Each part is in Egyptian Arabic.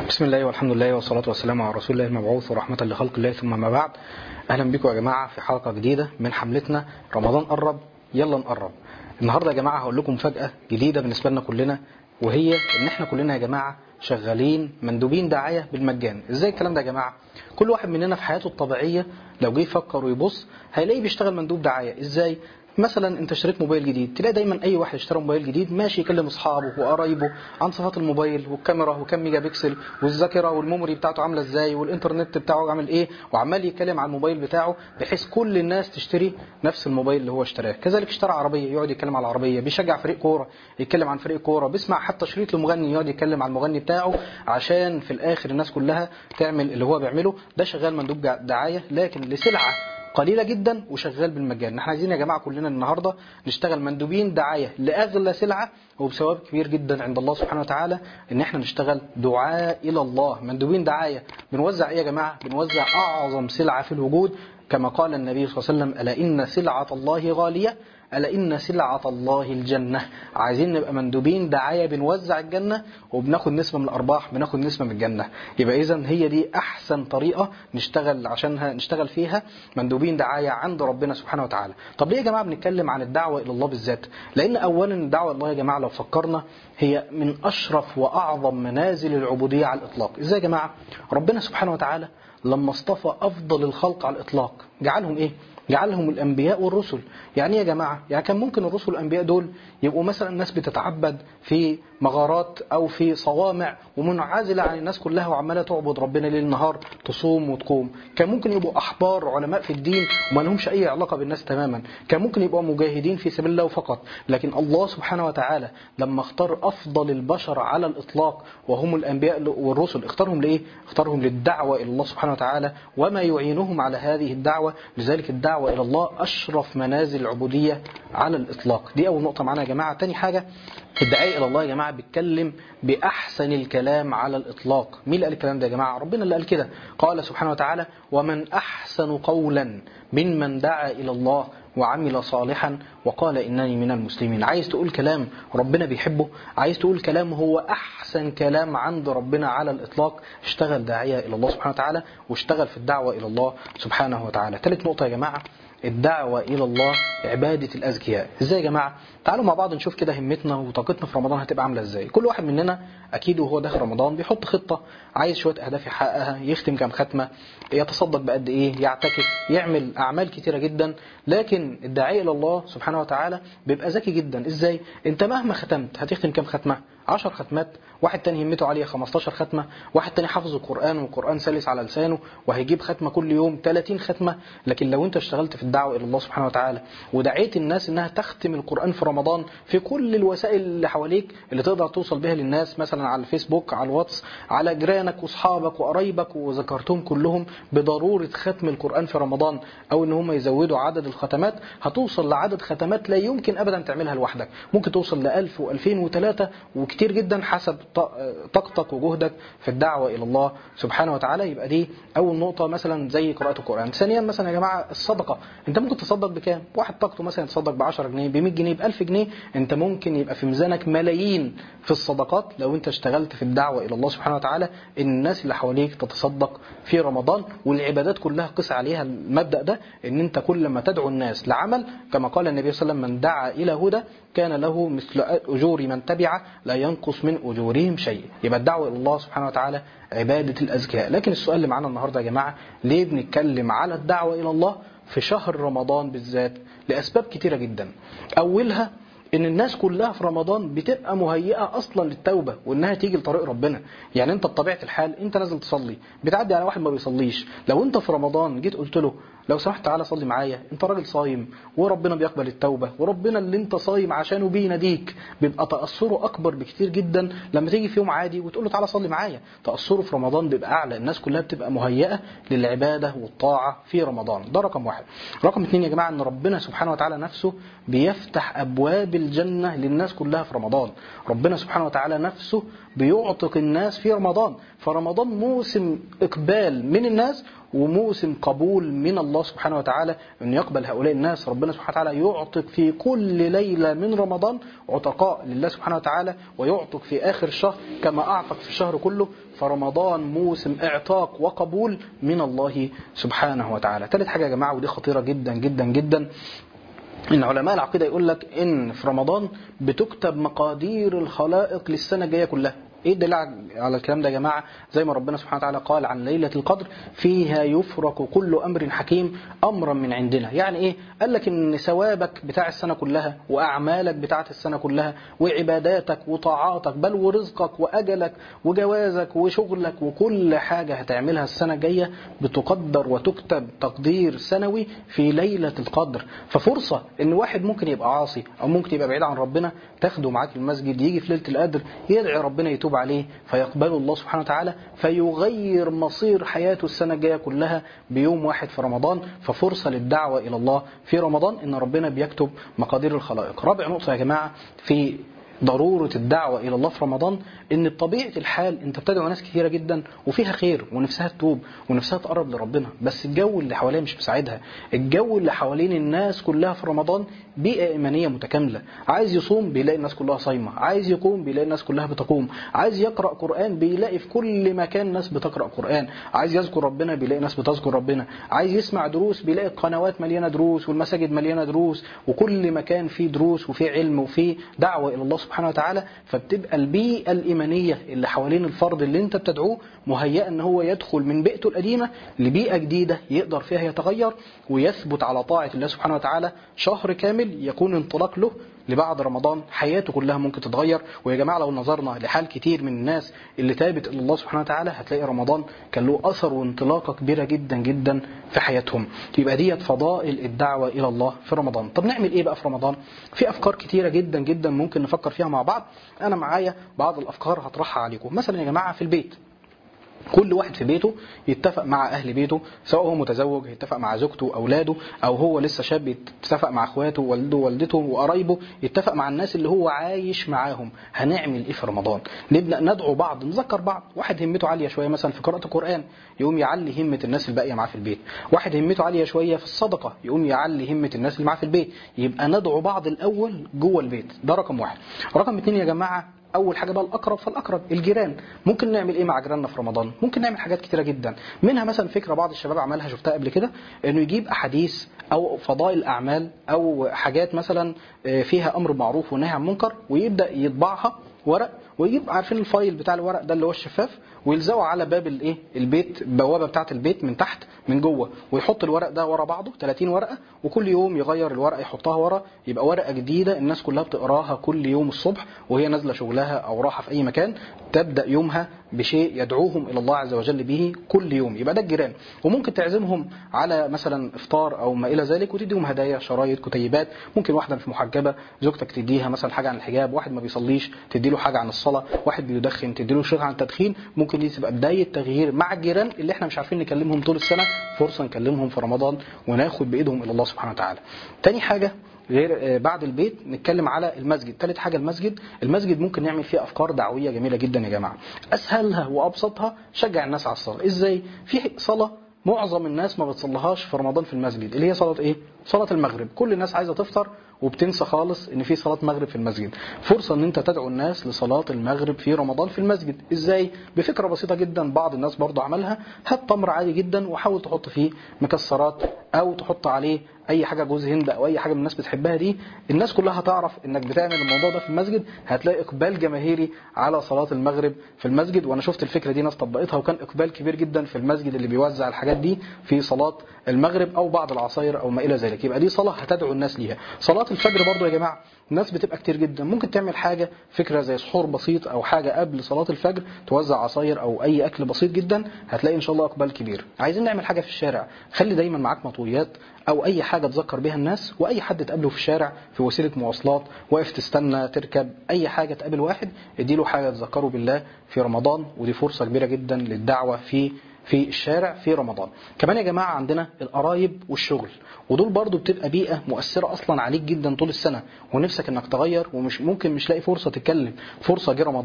بسم الله والحمد لله والصلاة والسلام على رسول الله المبعوث ورحمة لخلق الله ثم ما بعد أهلا بكم يا جماعة في حلقة جديدة من حملتنا رمضان قرب يلا نقرب النهاردة يا جماعة هقول لكم فجأة جديدة بالنسبة لنا كلنا وهي ان احنا كلنا يا جماعة شغالين مندوبين دعاية بالمجان ازاي الكلام ده يا جماعة كل واحد مننا في حياته الطبيعية لو جه يفكر ويبص هيلاقيه بيشتغل مندوب دعاية ازاي مثلا انت اشتريت موبايل جديد تلاقي دايما اي واحد اشترى موبايل جديد ماشي يكلم اصحابه وقرايبه عن صفات الموبايل والكاميرا وكم ميجا بكسل والذاكره والميموري بتاعته عامله ازاي والانترنت بتاعه عامل ايه وعمال يتكلم عن الموبايل بتاعه بحيث كل الناس تشتري نفس الموبايل اللي هو اشتراه كذلك اشترى عربيه يقعد يتكلم على العربيه بيشجع فريق كوره يتكلم عن فريق كوره بيسمع حتى شريط لمغني يقعد يتكلم عن المغني بتاعه عشان في الاخر الناس كلها تعمل اللي هو بيعمله ده شغال مندوب دعايه لكن لسلعه قليله جدا وشغال بالمجان احنا عايزين يا جماعه كلنا النهارده نشتغل مندوبين دعايه لاغلى سلعه وبثواب كبير جدا عند الله سبحانه وتعالى ان احنا نشتغل دعاء الى الله مندوبين دعايه بنوزع ايه يا جماعه بنوزع اعظم سلعه في الوجود كما قال النبي صلى الله عليه وسلم الا ان سلعه الله غاليه ألا إن سلعة الله الجنة عايزين نبقى مندوبين دعاية بنوزع الجنة وبناخد نسبة من الأرباح بناخد نسبة من الجنة يبقى إذا هي دي أحسن طريقة نشتغل عشانها نشتغل فيها مندوبين دعاية عند ربنا سبحانه وتعالى طب ليه يا جماعة بنتكلم عن الدعوة إلى الله بالذات لأن أولا الدعوة إلى الله يا جماعة لو فكرنا هي من أشرف وأعظم منازل العبودية على الإطلاق إزاي يا جماعة ربنا سبحانه وتعالى لما اصطفى أفضل الخلق على الإطلاق جعلهم إيه جعلهم الأنبياء والرسل يعني ايه يا جماعة يعني كان ممكن الرسل والأنبياء دول يبقوا مثلا الناس بتتعبد في مغارات أو في صوامع ومنعزلة عن الناس كلها وعمالة تعبد ربنا ليل نهار تصوم وتقوم كان ممكن يبقوا أحبار علماء في الدين وما لهمش أي علاقة بالناس تماما كان ممكن يبقوا مجاهدين في سبيل الله فقط لكن الله سبحانه وتعالى لما اختار أفضل البشر على الإطلاق وهم الأنبياء والرسل اختارهم لإيه؟ اختارهم للدعوة إلى الله سبحانه وتعالى وما يعينهم على هذه الدعوة لذلك الدعوة إلى الله أشرف منازل العبودية على الإطلاق دي أول نقطة معانا يا جماعة تاني حاجة الدعاء إلى الله يا جماعة بيتكلم بأحسن الكلام على الإطلاق مين اللي قال الكلام ده يا جماعة ربنا اللي قال كده قال سبحانه وتعالى ومن أحسن قولا ممن دعا إلى الله وعمل صالحا وقال إنني من المسلمين عايز تقول كلام ربنا بيحبه عايز تقول كلام هو أحسن كلام عند ربنا على الإطلاق اشتغل داعية إلى الله سبحانه وتعالى واشتغل في الدعوة إلى الله سبحانه وتعالى ثالث نقطة يا جماعة الدعوة إلى الله عبادة الأذكياء إزاي يا جماعة تعالوا مع بعض نشوف كده همتنا وطاقتنا في رمضان هتبقى عاملة إزاي كل واحد مننا أكيد وهو داخل رمضان بيحط خطة عايز شوية أهداف يحققها يختم كام ختمة يتصدق بقد إيه يعتكف يعمل أعمال كتيرة جدا لكن الداعية إلى الله سبحانه وتعالى بيبقى ذكي جدا إزاي أنت مهما ختمت هتختم كام ختمة 10 ختمات واحد تاني همته عالية 15 ختمة واحد تاني حافظ القرآن والقرآن سلس على لسانه وهيجيب ختمة كل يوم 30 ختمة لكن لو انت اشتغلت في الدعوة إلى الله سبحانه وتعالى ودعيت الناس انها تختم القرآن في رمضان في كل الوسائل اللي حواليك اللي تقدر توصل بها للناس مثلا على الفيسبوك على الواتس على جيرانك واصحابك وقرايبك وذكرتهم كلهم بضرورة ختم القرآن في رمضان او ان هم يزودوا عدد الختمات هتوصل لعدد ختمات لا يمكن ابدا تعملها لوحدك ممكن توصل ل 1000 و2000 و3 وكتير جدا حسب طاقتك وجهدك في الدعوة إلى الله سبحانه وتعالى يبقى دي أول نقطة مثلا زي قراءة القرآن ثانيا مثلا يا جماعة الصدقة أنت ممكن تصدق بكام واحد طاقته مثلا يتصدق ب 10 جنيه ب 100 جنيه ب 1000 جنيه أنت ممكن يبقى في ميزانك ملايين في الصدقات لو أنت اشتغلت في الدعوة إلى الله سبحانه وتعالى إن الناس اللي حواليك تتصدق في رمضان والعبادات كلها قس عليها المبدأ ده إن أنت كل ما تدعو الناس لعمل كما قال النبي صلى الله عليه وسلم من دعا إلى هدى كان له مثل أجور من تبع لا ينقص من أجورهم شيء يبقى الدعوة إلى الله سبحانه وتعالى عبادة الأذكياء لكن السؤال اللي معانا النهاردة يا جماعة ليه بنتكلم على الدعوة إلى الله في شهر رمضان بالذات لأسباب كتيرة جدا أولها ان الناس كلها في رمضان بتبقى مهيئه اصلا للتوبه وانها تيجي لطريق ربنا يعني انت بطبيعه الحال انت نازل تصلي بتعدي على واحد ما بيصليش لو انت في رمضان جيت قلت له لو سمحت تعالى صلي معايا انت راجل صايم وربنا بيقبل التوبه وربنا اللي انت صايم عشانه بيناديك بيبقى تاثره اكبر بكتير جدا لما تيجي في يوم عادي وتقول له تعالى صلي معايا تاثره في رمضان بيبقى اعلى الناس كلها بتبقى مهيئه للعباده والطاعه في رمضان ده رقم واحد رقم اثنين يا جماعه ان ربنا سبحانه وتعالى نفسه بيفتح ابواب الجنه للناس كلها في رمضان ربنا سبحانه وتعالى نفسه بيعتق الناس في رمضان فرمضان موسم إقبال من الناس وموسم قبول من الله سبحانه وتعالى أن يقبل هؤلاء الناس ربنا سبحانه وتعالى يعتق في كل ليلة من رمضان عتقاء لله سبحانه وتعالى ويعتق في آخر الشهر كما أعتق في الشهر كله فرمضان موسم اعتاق وقبول من الله سبحانه وتعالى ثالث حاجة يا جماعة ودي خطيرة جدا جدا جدا ان علماء العقيدة يقول لك ان في رمضان بتكتب مقادير الخلائق للسنة الجاية كلها ايه الدليل على الكلام ده يا جماعة زي ما ربنا سبحانه وتعالى قال عن ليلة القدر فيها يفرق كل امر حكيم امرا من عندنا يعني ايه قال لك ان ثوابك بتاع السنة كلها واعمالك بتاعة السنة كلها وعباداتك وطاعاتك بل ورزقك واجلك وجوازك وشغلك وكل حاجة هتعملها السنة الجاية بتقدر وتكتب تقدير سنوي في ليلة القدر ففرصة ان واحد ممكن يبقى عاصي او ممكن يبقى بعيد عن ربنا تاخده معاك المسجد يجي في ليلة القدر يدعي ربنا يتوب عليه فيقبله الله سبحانه وتعالى فيغير مصير حياته السنة الجاية كلها بيوم واحد في رمضان ففرصة للدعوة إلى الله في رمضان إن ربنا بيكتب مقادير الخلائق رابع نقطة يا جماعة في ضرورة الدعوة إلى الله في رمضان إن بطبيعة الحال أنت بتدعو ناس كثيرة جدا وفيها خير ونفسها تتوب ونفسها تقرب لربنا بس الجو اللي حواليها مش مساعدها الجو اللي حوالين الناس كلها في رمضان بيئة إيمانية متكاملة عايز يصوم بيلاقي الناس كلها صايمة عايز يقوم بيلاقي الناس كلها بتقوم عايز يقرأ قرآن بيلاقي في كل مكان ناس بتقرأ قرآن عايز يذكر ربنا بيلاقي ناس بتذكر ربنا عايز يسمع دروس بيلاقي القنوات مليانة دروس والمساجد مليانة دروس وكل مكان فيه دروس وفيه علم وفيه دعوة إلى الله سبحانه وتعالى فبتبقى البيئة الإيمانية اللي حوالين الفرد اللي انت بتدعوه مهيئة ان هو يدخل من بيئته القديمة لبيئة جديدة يقدر فيها يتغير ويثبت على طاعة الله سبحانه وتعالى شهر كامل يكون انطلاق له لبعد رمضان حياته كلها ممكن تتغير ويا جماعة لو نظرنا لحال كتير من الناس اللي تابت إلى الله سبحانه وتعالى هتلاقي رمضان كان له أثر وانطلاقة كبيرة جدا جدا في حياتهم يبقى ديت فضائل الدعوة إلى الله في رمضان طب نعمل إيه بقى في رمضان في أفكار كتيرة جدا جدا ممكن نفكر فيها مع بعض أنا معايا بعض الأفكار هطرحها عليكم مثلا يا جماعة في البيت كل واحد في بيته يتفق مع أهل بيته سواء هو متزوج يتفق مع زوجته وأولاده أو هو لسه شاب يتفق مع أخواته ووالده ووالدته وقرايبه يتفق مع الناس اللي هو عايش معاهم هنعمل إيه في رمضان نبدأ ندعو بعض نذكر بعض واحد همته عالية شوية مثلا في قراءة القرآن يقوم يعلي همة الناس الباقية معاه في البيت واحد همته عالية شوية في الصدقة يقوم يعلي همة الناس اللي معاه في البيت يبقى ندعو بعض الأول جوه البيت ده رقم واحد رقم اتنين يا جماعة اول حاجه بقى الاقرب فالاقرب الجيران ممكن نعمل ايه مع جيراننا في رمضان ممكن نعمل حاجات كتيره جدا منها مثلا فكره بعض الشباب عملها شفتها قبل كده انه يجيب احاديث او فضائل اعمال او حاجات مثلا فيها امر معروف ونهي عن منكر ويبدا يطبعها ورق ويجيب عارفين الفايل بتاع الورق ده اللي هو الشفاف ويلزقه على باب الايه البيت البوابه بتاعه البيت من تحت من جوه ويحط الورق ده ورا بعضه 30 ورقه وكل يوم يغير الورقه يحطها ورا يبقى ورقه جديده الناس كلها بتقراها كل يوم الصبح وهي نازله شغلها او راحه في اي مكان تبدا يومها بشيء يدعوهم الى الله عز وجل به كل يوم يبقى ده الجيران وممكن تعزمهم على مثلا افطار او ما الى ذلك وتديهم هدايا شرايط كتيبات ممكن واحده في محجبه زوجتك تديها مثلا حاجه عن الحجاب واحد ما بيصليش تدي له حاجه عن الصلاه واحد بيدخن تدي له شيخ عن التدخين ممكن دي تبقى بدايه تغيير مع الجيران اللي احنا مش عارفين نكلمهم طول السنه فرصه نكلمهم في رمضان وناخد بايدهم الى الله سبحانه وتعالى تاني حاجه غير بعد البيت نتكلم على المسجد ثالث حاجة المسجد المسجد ممكن نعمل فيه أفكار دعوية جميلة جدا يا جماعة أسهلها وأبسطها شجع الناس على الصلاة إزاي في صلاة معظم الناس ما بتصليهاش في رمضان في المسجد اللي هي صلاة إيه صلاة المغرب كل الناس عايزة تفطر وبتنسى خالص ان في صلاة مغرب في المسجد فرصة ان انت تدعو الناس لصلاة المغرب في رمضان في المسجد ازاي بفكرة بسيطة جدا بعض الناس برضو عملها هات تمر عادي جدا وحاول تحط فيه مكسرات او تحط عليه اي حاجة جوز هند او اي حاجة من الناس بتحبها دي الناس كلها هتعرف انك بتعمل الموضوع ده في المسجد هتلاقي اقبال جماهيري على صلاة المغرب في المسجد وانا شفت الفكرة دي ناس طبقتها وكان اقبال كبير جدا في المسجد اللي بيوزع الحاجات دي في صلاة المغرب او بعض العصاير او ما الى ذلك يبقى دي صلاة هتدعو الناس ليها صلاة الفجر برضو يا جماعة الناس بتبقى كتير جدا ممكن تعمل حاجة فكرة زي سحور بسيط او حاجة قبل صلاة الفجر توزع عصاير او اي اكل بسيط جدا هتلاقي ان شاء الله اقبال كبير عايزين نعمل حاجة في الشارع خلي دايما معاك مطويات او اي حاجة تذكر بها الناس واي حد تقابله في الشارع في وسيلة مواصلات واقف تستنى تركب اي حاجة تقابل واحد اديله حاجة تذكره بالله في رمضان ودي فرصة كبيرة جدا للدعوة في في الشارع في رمضان كمان يا جماعة عندنا القرايب والشغل ودول برضو بتبقى بيئة مؤثرة أصلا عليك جدا طول السنة ونفسك انك تغير ومش ممكن مش لاقي فرصة تتكلم فرصة جه رمضان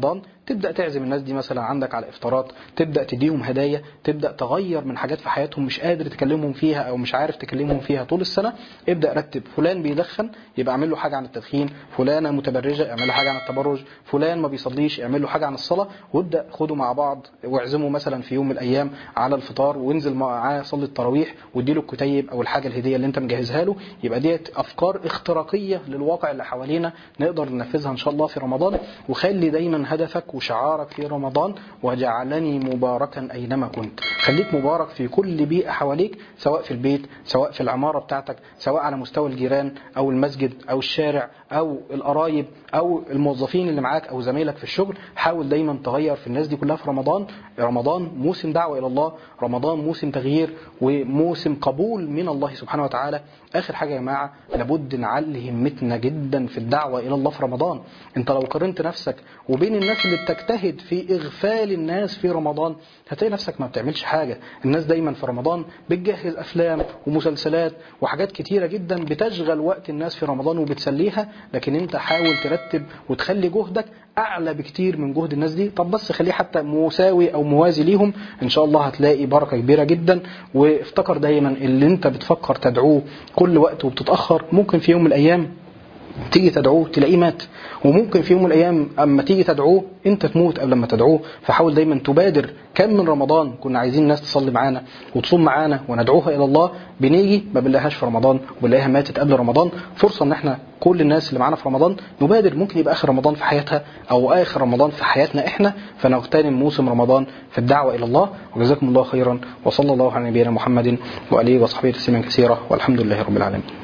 تبدا تعزم الناس دي مثلا عندك على افطارات تبدا تديهم هدايا تبدا تغير من حاجات في حياتهم مش قادر تكلمهم فيها او مش عارف تكلمهم فيها طول السنه ابدا رتب فلان بيدخن يبقى اعمل له حاجه عن التدخين فلانه متبرجه اعمل له حاجه عن التبرج فلان ما بيصليش اعمل له حاجه عن الصلاه وابدا خدوا مع بعض واعزموا مثلا في يوم من الايام على الفطار وانزل معاه صلي التراويح واديله الكتيب او الحاجه الهديه اللي انت مجهزها له يبقى ديت افكار اختراقيه للواقع اللي حوالينا نقدر ننفذها ان شاء الله في رمضان وخلي دايما هدفك وشعارك في رمضان وجعلني مباركا اينما كنت خليك مبارك في كل بيئه حواليك سواء في البيت سواء في العماره بتاعتك سواء على مستوى الجيران او المسجد او الشارع او القرايب او الموظفين اللي معاك او زمايلك في الشغل حاول دايما تغير في الناس دي كلها في رمضان رمضان موسم دعوه الى الله رمضان موسم تغيير وموسم قبول من الله سبحانه وتعالى اخر حاجه يا جماعه لابد نعلي همتنا جدا في الدعوه الى الله في رمضان انت لو قارنت نفسك وبين الناس اللي بتجتهد في اغفال الناس في رمضان هتلاقي نفسك ما بتعملش حاجه الناس دايما في رمضان بتجهز افلام ومسلسلات وحاجات كتيره جدا بتشغل وقت الناس في رمضان وبتسليها لكن انت حاول ترتب وتخلي جهدك اعلى بكتير من جهد الناس دي طب بس خليه حتى مساوي او موازي ليهم ان شاء الله هتلاقي بركه كبيره جدا وافتكر دايما اللي انت بتفكر تدعوه كل وقت وبتتاخر ممكن في يوم من الايام تيجي تدعوه تلاقيه مات وممكن في يوم من الايام اما تيجي تدعوه انت تموت قبل ما تدعوه فحاول دايما تبادر كم من رمضان كنا عايزين الناس تصلي معانا وتصوم معانا وندعوها الى الله بنيجي ما بنلاقيهاش في رمضان وبنلاقيها ماتت قبل رمضان فرصه ان احنا كل الناس اللي معانا في رمضان نبادر ممكن يبقى اخر رمضان في حياتها او اخر رمضان في حياتنا احنا فنغتنم موسم رمضان في الدعوه الى الله وجزاكم الله خيرا وصلى الله على نبينا محمد واله وصحبه تسليما كثيرا والحمد لله رب العالمين